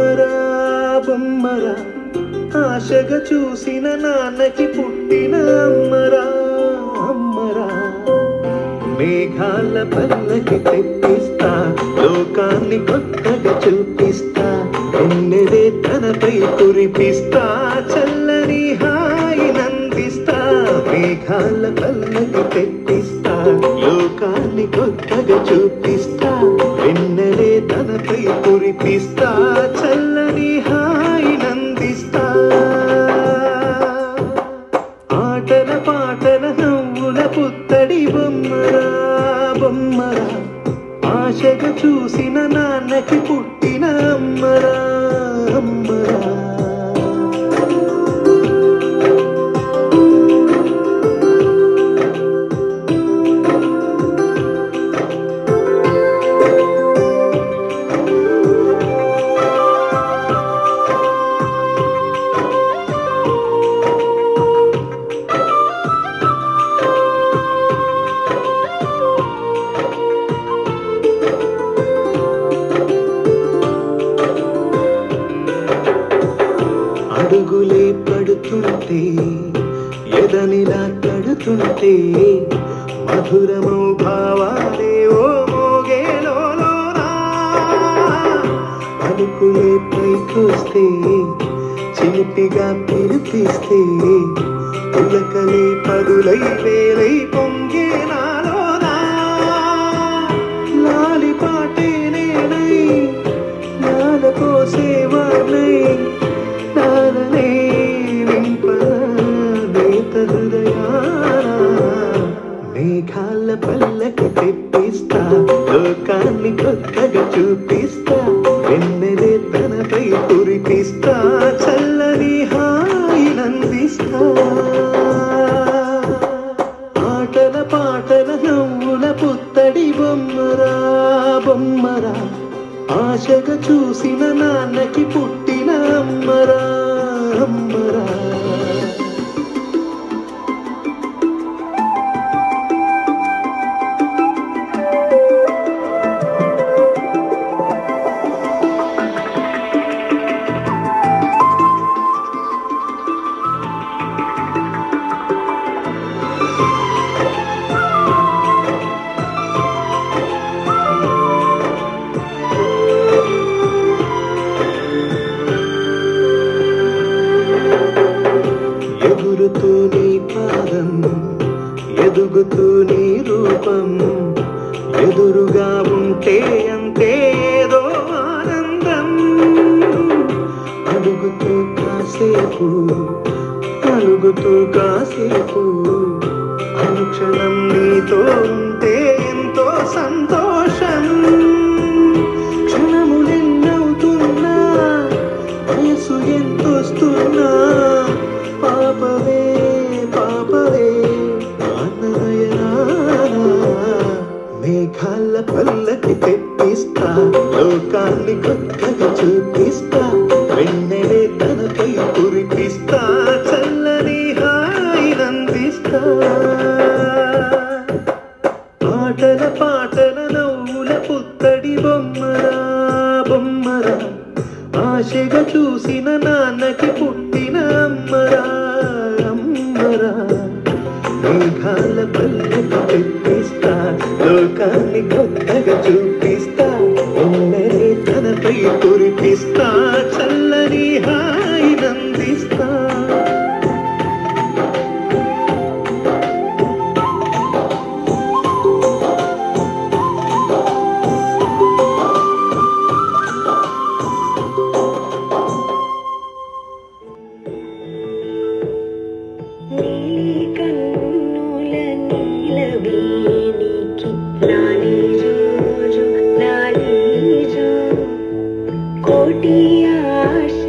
బొమ్మరా బొమ్మరా ఆశగా చూసిన నాన్నకి పుట్టిన అమ్మరా అమ్మరా మేఘాల పల్లకి తెప్పిస్తా లోకాన్ని కొత్తగా చూపిస్తా ఎన్నెదే తనపై కురిపిస్తా చల్లని హాయి నందిస్తా మేఘాల పల్లకి తెప్పిస్తా లోకాన్ని కొత్తగా చూపిస్తా వెన్నెలే తనపై కురిపిస్తా చల్లని హాయి నందిస్తా ఆటల పాటల నవ్వుల పుత్తడి బొమ్మరా బొమ్మరా ఆశగా చూసిన నాన్నకి పుట్టిన అమ్మరా అమ్మరా అడుగులే పడుతుంటే ఎదనిలా తడుతుంటే మధురము భావాలే ఓ మోగేలోనా అడుగులే పైకొస్తే చిలిపిగా పిలిపిస్తే పులకలే పదులై వేలై పొంగే నాలోనా లాలి పాటే నేనై నాల పోసేవాణ్ణై నాలనే నింపనేత హృదయాన మేఘాల పల్లకి తెప్పిస్తా లోకాన్ని కొత్తగా చూపిస్తా వెన్నెలే తనపై కురిపిస్తా చల్లని హాయి నందిస్తా ఆటల పాటల నవ్వుల పుత్తడి బొమ్మరా బొమ్మరా ఆశగా చూసిన నాన్నకి పుట్టిన అమ్మరా అమ్మరా ఎగురుతూ నీ పాదం ఎదుగుతూ నీ రూపం ఎదురుగా ఉంటే అంతే ఏదో ఆనందం అడుగుతూ కాసేపు అడుగుతూ కాసేపు అనుక్షణం నీతో ఉంటే ఎంతో సంతోషం క్షణములెన్నవుతున్నా వయసు ఎంతొస్తున్నా పాపవే పాపవే నాన్ననయనా మేఘాల పల్లకి తెప్పిస్తా లోకాన్ని కొత్తగా చూపిస్తా వెన్నెలే తనపై కురిపిస్తా చల్లని హాయి నందిస్తా ఆటల పాటల నవ్వుల పుత్తడి బొమ్మరా బొమ్మరా ఆశగా చూసిన నాన్నకి పుట్టిన అమ్మరా అమ్మరా మేఘాల పల్లెకి తెప్పిస్తా లోకాన్ని కొత్తగా చూపిస్తా ఉన్నరే తనపై కురిపిస్తా చల్లని హాయి నందిస్తా నీలి కన్నుల నీలవేణికి నాని జోజు నాని జో కోటి ఆశ